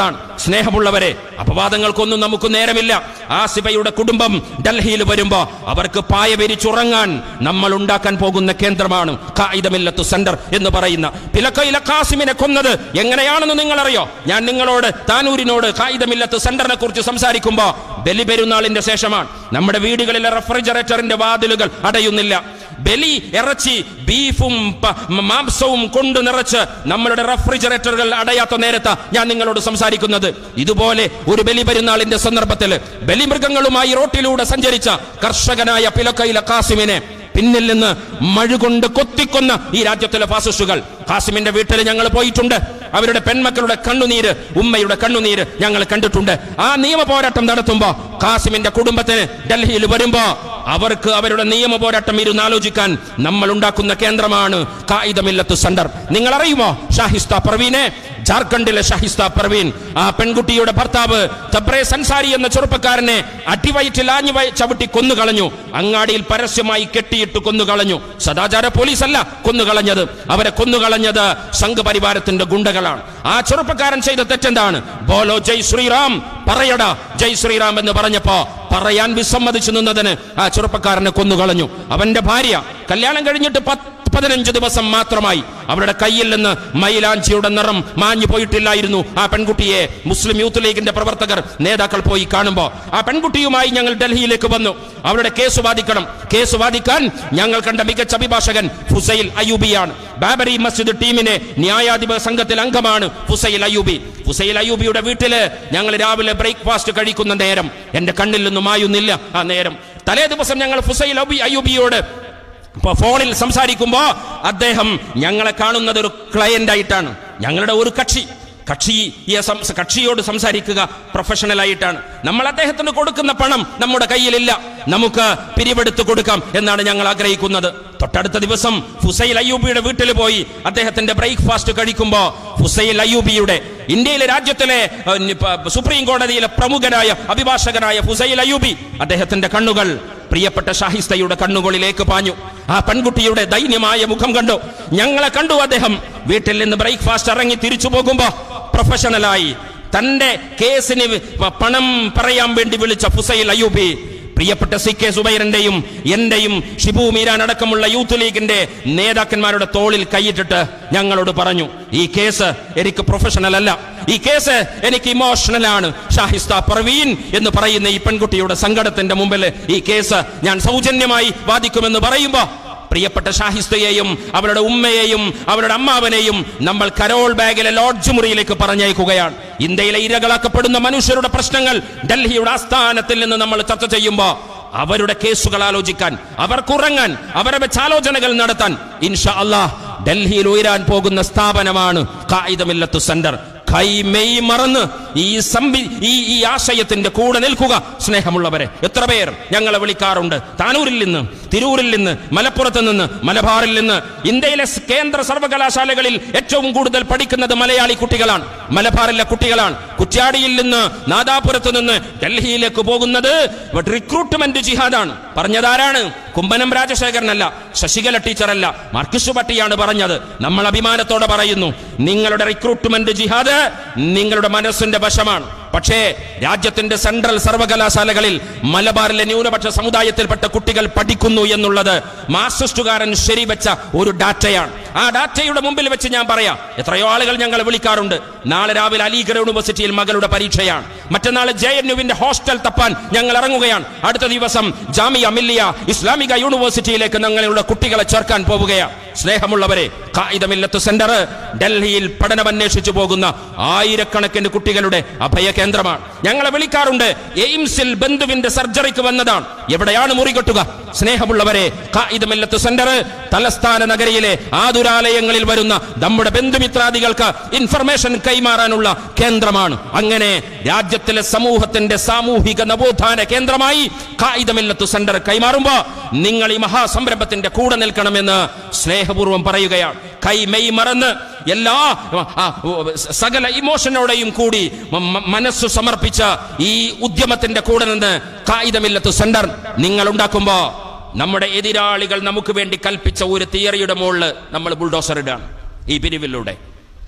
സ്നേഹമുള്ളവരെ അപവാദങ്ങൾക്കൊന്നും നമുക്ക് നേരമില്ല ആസിഫയുടെ കുടുംബം ഡൽഹിയിൽ വരുമ്പോ അവർക്ക് പായ വിരിച്ചുറങ്ങാൻ നമ്മൾ ഉണ്ടാക്കാൻ പോകുന്ന കേന്ദ്രമാണ് കായിദമില്ലത്തു സെന്റർ എന്ന് പറയുന്ന പിലക്കയിലെ കാസിമിനെ കൊന്നത് എങ്ങനെയാണെന്ന് നിങ്ങൾ അറിയോ ഞാൻ നിങ്ങളോട് താനൂരിനോട് കായിദമില്ലത്ത് സെന്ററിനെ കുറിച്ച് സംസാരിക്കുമ്പോ ബലിപെരുന്നാളിന്റെ ശേഷമാണ് നമ്മുടെ വീടുകളിലെ റെഫ്രിജറേറ്ററിന്റെ വാതിലുകൾ അടയുന്നില്ല ബലി ഇറച്ചി ബീഫും പ- മാംസവും കൊണ്ട് നിറച്ച് നമ്മളുടെ റെഫ്രിജറേറ്ററുകൾ അടയാത്ത നേരത്ത് ഞാൻ നിങ്ങളോട് സംസാരിക്കുന്നത് ഇതുപോലെ ഒരു ബലി പെരുന്നാളിന്റെ സന്ദർഭത്തിൽ ബലിമൃഗങ്ങളുമായി റോട്ടിലൂടെ സഞ്ചരിച്ച കർഷകനായ പിലക്കയിലെ കാസിമിനെ പിന്നിൽ നിന്ന് മഴുകൊണ്ട് കൊത്തിക്കൊന്ന ഈ രാജ്യത്തിലെ ഫാസിസ്റ്റുകൾ ഹാസിമിന്റെ വീട്ടിൽ ഞങ്ങൾ പോയിട്ടുണ്ട് അവരുടെ പെൺമക്കളുടെ കണ്ണുനീര് ഉമ്മയുടെ കണ്ണുനീര് ഞങ്ങൾ കണ്ടിട്ടുണ്ട് ആ നിയമ പോരാട്ടം നടത്തുമ്പോ കാസിമിന്റെ കുടുംബത്തിന് ഡൽഹിയിൽ വരുമ്പോ അവർക്ക് അവരുടെ നിയമ പോരാട്ടം ഇരുന്ന് ആലോചിക്കാൻ നമ്മൾ ഉണ്ടാക്കുന്ന കേന്ദ്രമാണ് കായിദമില്ലത്ത് സെന്റർ നിങ്ങൾ അറിയുമോ ഷാഹിസ്ത പർവീനെ ജാർഖണ്ഡിലെ ഷാഹിസ്ത പർവീൻ ആ പെൺകുട്ടിയുടെ ഭർത്താവ് തബ്രെ സൻസാരി എന്ന ചെറുപ്പക്കാരനെ അടിവയറ്റിൽ ആഞ്ഞു വയ- ചവിട്ടി കൊന്നുകളഞ്ഞു അങ്ങാടിയിൽ പരസ്യമായി കെട്ടിയിട്ട് കൊന്നുകളഞ്ഞു സദാചാര പോലീസല്ല കൊന്നുകളഞ്ഞത് അവരെ കൊന്നുകളഞ്ഞത് സംഘപരിവാരത്തിന്റെ ഗുണ്ടകളാണ് ആ ചെറുപ്പക്കാരൻ ചെയ്ത തെറ്റെന്താണ് ബോലോ ജയ് ശ്രീറാം പറയടാ ജയ് ശ്രീറാം എന്ന് പറഞ്ഞപ്പോ പറയാൻ വിസമ്മതിച്ചു നിന്നതിന് ആ ചെറുപ്പക്കാരനെ കൊന്നുകളഞ്ഞു അവന്റെ ഭാര്യ കല്യാണം കഴിഞ്ഞിട്ട് പത്ത് പതിനഞ്ച് ദിവസം മാത്രമായി അവരുടെ കയ്യിൽ നിന്ന് മൈലാഞ്ചിയുടെ നിറം മാഞ്ഞു പോയിട്ടില്ലായിരുന്നു ആ പെൺകുട്ടിയെ മുസ്ലിം യൂത്ത് ലീഗിന്റെ പ്രവർത്തകർ നേതാക്കൾ പോയി കാണുമ്പോൾ ആ പെൺകുട്ടിയുമായി ഞങ്ങൾ ഡൽഹിയിലേക്ക് വന്നു അവരുടെ കേസ് വാദിക്കണം കേസ് വാദിക്കാൻ ഞങ്ങൾ കണ്ട മികച്ച അഭിഭാഷകൻ ഫുസൈൽ അയൂബിയാണ് ബാബരി മസ്ജിദ് ടീമിനെ ന്യായാധിപ സംഘത്തിൽ അംഗമാണ് ഫുസൈൽ അയൂബി ഫുസൈൽ അയൂബിയുടെ വീട്ടില് ഞങ്ങൾ രാവിലെ ബ്രേക്ക്ഫാസ്റ്റ് കഴിക്കുന്ന നേരം എന്റെ കണ്ണിൽ നിന്നും മായുന്നില്ല ആ നേരം തലേ ദിവസം ഞങ്ങൾ ഫുസൈൽ അബി- അയൂബിയോട് ഇപ്പൊ ഫോണിൽ സംസാരിക്കുമ്പോ അദ്ദേഹം ഞങ്ങളെ കാണുന്നത് ഒരു ക്ലയന്റ് ആയിട്ടാണ് ഞങ്ങളുടെ ഒരു കക്ഷി കക്ഷി ഈ സം- കക്ഷിയോട് സംസാരിക്കുക പ്രൊഫഷണൽ ആയിട്ടാണ് നമ്മൾ അദ്ദേഹത്തിന് കൊടുക്കുന്ന പണം നമ്മുടെ കയ്യിലില്ല നമുക്ക് പിരിവെടുത്ത് കൊടുക്കാം എന്നാണ് ഞങ്ങൾ ആഗ്രഹിക്കുന്നത് തൊട്ടടുത്ത ദിവസം ഫുസൈൽ അയ്യൂബിയുടെ വീട്ടിൽ പോയി അദ്ദേഹത്തിന്റെ ബ്രേക്ക്ഫാസ്റ്റ് കഴിക്കുമ്പോ ഫുസൈൽ അയ്യൂബിയുടെ ഇന്ത്യയിലെ രാജ്യത്തിലെ ഏഹ്, ഇപ്പ- സുപ്രീം കോടതിയിലെ പ്രമുഖനായ അഭിഭാഷകനായ ഫുസൈൽ അയ്യൂബി അദ്ദേഹത്തിന്റെ കണ്ണുകൾ പ്രിയപ്പെട്ട ഷാഹിസ്തയുടെ കണ്ണുകളിലേക്ക് പാഞ്ഞു ആ പെൺകുട്ടിയുടെ ദൈന്യമായ മുഖം കണ്ടു ഞങ്ങളെ കണ്ടു അദ്ദേഹം വീട്ടിൽ നിന്ന് ബ്രേക്ക്ഫാസ്റ്റ് ഇറങ്ങി തിരിച്ചു പോകുമ്പോ പ്രൊഫഷണലായി തന്റെ കേസിന് വി- പ- പണം പറയാൻ വേണ്ടി വിളിച്ച ഫുസൈൽ അയ്യൂബി പ്രിയപ്പെട്ട സി കെ സുബൈറിന്റെയും എന്റെയും ഷിബു മീരാൻ അടക്കമുള്ള യൂത്ത് ലീഗിന്റെ നേതാക്കന്മാരുടെ തോളിൽ കൈയിട്ടിട്ട് ഞങ്ങളോട് പറഞ്ഞു ഈ കേസ് എനിക്ക് പ്രൊഫഷണൽ അല്ല ഈ കേസ് എനിക്ക് ഇമോഷണൽ ആണ് ഷാഹിസ്ത പർവീൻ എന്ന് പറയുന്ന ഈ പെൺകുട്ടിയുടെ സങ്കടത്തിന്റെ മുമ്പിൽ ഈ കേസ് ഞാൻ സൗജന്യമായി വാദിക്കുമെന്ന് പറയുമ്പോ പ്രിയപ്പെട്ട ഷാഹിസ്തയെയും അവരുടെ ഉമ്മയെയും അവരുടെ അമ്മാവനെയും നമ്മൾ കരോൾ ബാഗിലെ ലോഡ്ജ് മുറിയിലേക്ക് പറഞ്ഞയക്കുകയാണ് ഇന്ത്യയിലെ ഇരകളാക്കപ്പെടുന്ന മനുഷ്യരുടെ പ്രശ്നങ്ങൾ ഡൽഹിയുടെ ആസ്ഥാനത്തിൽ നിന്ന് നമ്മൾ ചർച്ച ചെയ്യുമ്പോ അവരുടെ കേസുകൾ ആലോചിക്കാൻ അവർക്കുറങ്ങാൻ അവരെ വെച്ച് ആലോചനകൾ നടത്താൻ ഇൻഷാ അള്ളാഹ് ഡൽഹിയിൽ ഉയരാൻ പോകുന്ന സ്ഥാപനമാണ് കായികമില്ലത്തു സെന്റർ കൈമെയ് മറന്ന് ഈ സംവി ഈ ഈ ആശയത്തിന്റെ കൂടെ നിൽക്കുക സ്നേഹമുള്ളവരെ എത്ര പേർ ഞങ്ങളെ വിളിക്കാറുണ്ട് താനൂരിൽ നിന്ന് തിരൂരിൽ നിന്ന് മലപ്പുറത്ത് നിന്ന് മലബാറിൽ നിന്ന് ഇന്ത്യയിലെ സ് കേന്ദ്ര സർവകലാശാലകളിൽ ഏറ്റവും കൂടുതൽ പഠിക്കുന്നത് മലയാളി കുട്ടികളാണ് മലബാറിലെ കുട്ടികളാണ് കുറ്റ്യാടിയിൽ നിന്ന് നാദാപുരത്ത് നിന്ന് ഡൽഹിയിലേക്ക് പോകുന്നത് റിക്രൂട്ട്മെന്റ് ജിഹാദാണ് പറഞ്ഞതാരാണ് കുമ്പനം രാജശേഖരനല്ല ശശികല ടീച്ചറല്ല മാർക്കിസ് പട്ടിയാണ് പറഞ്ഞത് നമ്മൾ അഭിമാനത്തോടെ പറയുന്നു നിങ്ങളുടെ റിക്രൂട്ട്മെന്റ് ജിഹാദ് നിങ്ങളുടെ മനസ്സിന്റെ വശമാണ് പക്ഷേ രാജ്യത്തിന്റെ സെൻട്രൽ സർവകലാശാലകളിൽ മലബാറിലെ ന്യൂനപക്ഷ സമുദായത്തിൽപ്പെട്ട കുട്ടികൾ പഠിക്കുന്നു എന്നുള്ളത് മാർക്സിസ്റ്റുകാരൻ ശരിവെച്ച ഒരു ഡാറ്റയാണ് ആ ഡാറ്റയുടെ മുമ്പിൽ വെച്ച് ഞാൻ പറയാം എത്രയോ ആളുകൾ ഞങ്ങളെ വിളിക്കാറുണ്ട് നാളെ രാവിലെ അലീഗഡ് യൂണിവേഴ്സിറ്റിയിൽ മകളുടെ പരീക്ഷയാണ് മറ്റന്നാൾ ജെ എൻ യുവിന്റെ ഹോസ്റ്റൽ തപ്പാൻ ഞങ്ങൾ ഇറങ്ങുകയാണ് അടുത്ത ദിവസം ജാമിയ മില്ലിയ ഇസ്ലാമിക യൂണിവേഴ്സിറ്റിയിലേക്ക് ഞങ്ങളുടെ കുട്ടികളെ ചേർക്കാൻ പോവുകയാണ് സ്നേഹമുള്ളവരെ കായികമില്ലത്ത് സെന്റർ ഡൽഹിയിൽ പഠനമന്വേഷിച്ചു പോകുന്ന ആയിരക്കണക്കിന് കുട്ടികളുടെ അഭയ കേന്ദ്രമാണ് ഞങ്ങളെ വിളിക്കാറുണ്ട് എയിംസിൽ ബന്ധുവിന്റെ സർജറിക്ക് വന്നതാണ് എവിടെയാണ് മുറികെട്ടുക സ്നേഹമുള്ളവരെ കായികമില്ലത്ത് സെന്റർ തലസ്ഥാന നഗരിയിലെ ആതുരാലയങ്ങളിൽ വരുന്ന നമ്മുടെ ബന്ധുമിത്രാദികൾക്ക് ഇൻഫർമേഷൻ കൈമാറാനുള്ള കേന്ദ്രമാണ് അങ്ങനെ രാജ്യത്തിലെ സമൂഹത്തിന്റെ സാമൂഹിക നവോത്ഥാന കേന്ദ്രമായി കായികമില്ലത്ത് സെന്റർ കൈമാറുമ്പോ നിങ്ങൾ ഈ മഹാസംരംഭത്തിന്റെ കൂടെ നിൽക്കണമെന്ന് സ്നേഹപൂർവ്വം പറയുകയാണ് കൈ മെയ് മറന്ന് എല്ലാ ആ, സകല ഇമോഷനോടെയും കൂടി മ- മ- മനസ്സ് സമർപ്പിച്ച ഈ ഉദ്യമത്തിന്റെ കൂടെ നിന്ന് കായികമില്ലത്ത് സെന്റർ നിങ്ങൾ ഉണ്ടാക്കുമ്പോ നമ്മുടെ എതിരാളികൾ നമുക്ക് വേണ്ടി കൽപ്പിച്ച ഒരു തിയറിയുടെ മുകളിൽ നമ്മൾ ബുൾഡോസർ ഇടാണ് ഈ പിരിവിലൂടെ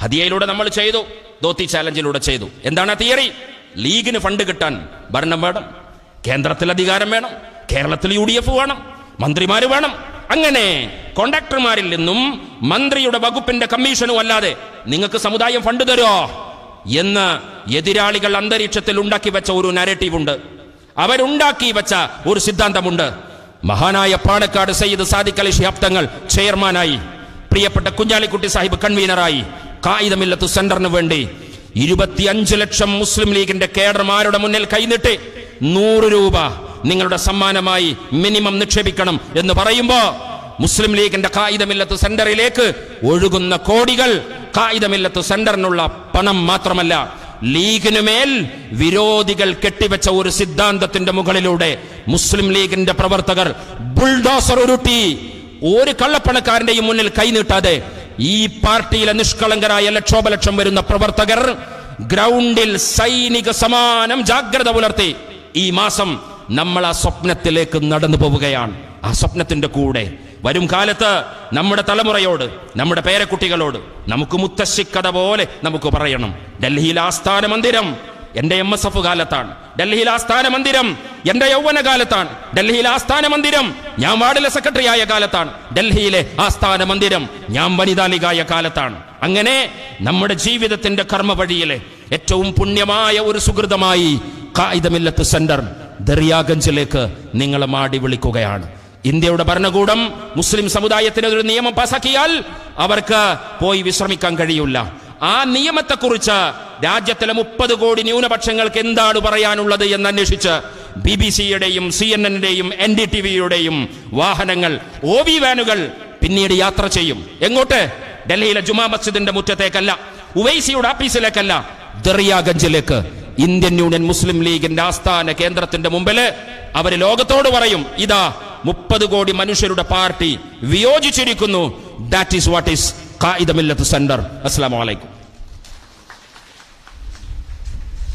ഹദിയയിലൂടെ നമ്മൾ ചെയ്തു ധോത്തി ചാലഞ്ചിലൂടെ ചെയ്തു എന്താണ് ആ തിയറി ലീഗിന് ഫണ്ട് കിട്ടാൻ ഭരണം വേണം കേന്ദ്രത്തിൽ അധികാരം വേണം കേരളത്തിൽ യു ഡി എഫ് വേണം മന്ത്രിമാര് വേണം അങ്ങനെ കോണ്ടാക്ടർമാരിൽ നിന്നും മന്ത്രിയുടെ വകുപ്പിന്റെ കമ്മീഷനും അല്ലാതെ നിങ്ങൾക്ക് സമുദായം ഫണ്ട് തരുമോ എന്ന് എതിരാളികൾ അന്തരീക്ഷത്തിൽ ഉണ്ടാക്കി വെച്ച ഒരു നരേറ്റീവ് ഉണ്ട് അവരുണ്ടാക്കി വെച്ച ഒരു സിദ്ധാന്തമുണ്ട് മഹാനായ പാണക്കാട് സയ്യിദ് സാദിഖ് അലി ശിഹാബ്ദങ്ങൾ ചെയർമാനായി പ്രിയപ്പെട്ട കുഞ്ഞാലിക്കുട്ടി സാഹിബ് കൺവീനറായി കായികമില്ലത്ത് സെന്ററിന് വേണ്ടി ഇരുപത്തിയഞ്ച് ലക്ഷം മുസ്ലിം ലീഗിന്റെ കേഡർമാരുടെ മുന്നിൽ കൈനീട്ടി നൂറ് രൂപ നിങ്ങളുടെ സമ്മാനമായി മിനിമം നിക്ഷേപിക്കണം എന്ന് പറയുമ്പോ മുസ്ലിം ലീഗിന്റെ കായികമില്ലത്ത് സെന്ററിലേക്ക് ഒഴുകുന്ന കോടികൾ കായികമില്ലത്ത് സെന്ററിനുള്ള പണം മാത്രമല്ല ലീഗിനു മേൽ വിരോധികൾ കെട്ടിവെച്ച ഒരു സിദ്ധാന്തത്തിന്റെ മുകളിലൂടെ മുസ്ലിം ലീഗിന്റെ പ്രവർത്തകർ ബുൾഡോസർ ഉരുട്ടി ഒരു കള്ളപ്പണക്കാരന്റെയും മുന്നിൽ കൈനീട്ടാതെ ഈ പാർട്ടിയിലെ നിഷ്കളങ്കരായ ലക്ഷോപലക്ഷം വരുന്ന പ്രവർത്തകർ ഗ്രൗണ്ടിൽ സൈനിക സമാനം ജാഗ്രത പുലർത്തി ഈ മാസം നമ്മൾ ആ സ്വപ്നത്തിലേക്ക് നടന്നു പോവുകയാണ് ആ സ്വപ്നത്തിന്റെ കൂടെ വരും കാലത്ത് നമ്മുടെ തലമുറയോട് നമ്മുടെ പേരക്കുട്ടികളോട് നമുക്ക് മുത്തശ്ശിക്കഥ പോലെ നമുക്ക് പറയണം ഡൽഹിയിൽ ആസ്ഥാന മന്ദിരം എന്റെ എം എസ് എഫ് കാലത്താണ് ഡൽഹിയിൽ ആസ്ഥാന മന്ദിരം എന്റെ യൗവന കാലത്താണ് ഡൽഹിയിൽ ആസ്ഥാന മന്ദിരം ഞാൻ വാർഡിലെ സെക്രട്ടറി ആയ കാലത്താണ് ഡൽഹിയിലെ ആസ്ഥാന മന്ദിരം ഞാൻ വനിതാലികായ കാലത്താണ് അങ്ങനെ നമ്മുടെ ജീവിതത്തിന്റെ കർമ്മ വഴിയിലെ ഏറ്റവും പുണ്യമായ ഒരു സുഹൃതമായി കായികമില്ലത്ത് സെന്റർ ദറിയാഗഞ്ചിലേക്ക് നിങ്ങളെ മാടി വിളിക്കുകയാണ് ഇന്ത്യയുടെ ഭരണകൂടം മുസ്ലിം സമുദായത്തിന് ഒരു നിയമം പാസാക്കിയാൽ അവർക്ക് പോയി വിശ്രമിക്കാൻ കഴിയില്ല ആ നിയമത്തെക്കുറിച്ച് രാജ്യത്തിലെ മുപ്പത് കോടി ന്യൂനപക്ഷങ്ങൾക്ക് എന്താണ് പറയാനുള്ളത് എന്ന് അന്വേഷിച്ച് ബി ബി സിയുടെയും സി എൻ എന്നിന്റെയും എൻ ഡി ടി വിയുടെയും വാഹനങ്ങൾ ഒ വി വാനുകൾ പിന്നീട് യാത്ര ചെയ്യും എങ്ങോട്ട് ഡൽഹിയിലെ ജുമാ മസ്ജിദിന്റെ മുറ്റത്തേക്കല്ല ഉവൈസിയുടെ ആഫീസിലേക്കല്ല ദറിയാഗഞ്ചിലേക്ക് ഇന്ത്യൻ യൂണിയൻ മുസ്ലിം ലീഗിന്റെ ആസ്ഥാന കേന്ദ്രത്തിന്റെ മുമ്പില് അവര് ലോകത്തോട് പറയും ഇതാ മുപ്പത് കോടി മനുഷ്യരുടെ പാർട്ടി വിയോജിച്ചിരിക്കുന്നു that is what is Qaide Millath centre Assam വലൈക്കും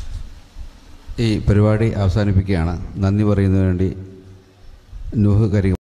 ഈ പരിപാടി അവസാനിപ്പിക്കുകയാണ് നന്ദി പറയുന്നതിന് വേണ്ടി നൂഹ് കരി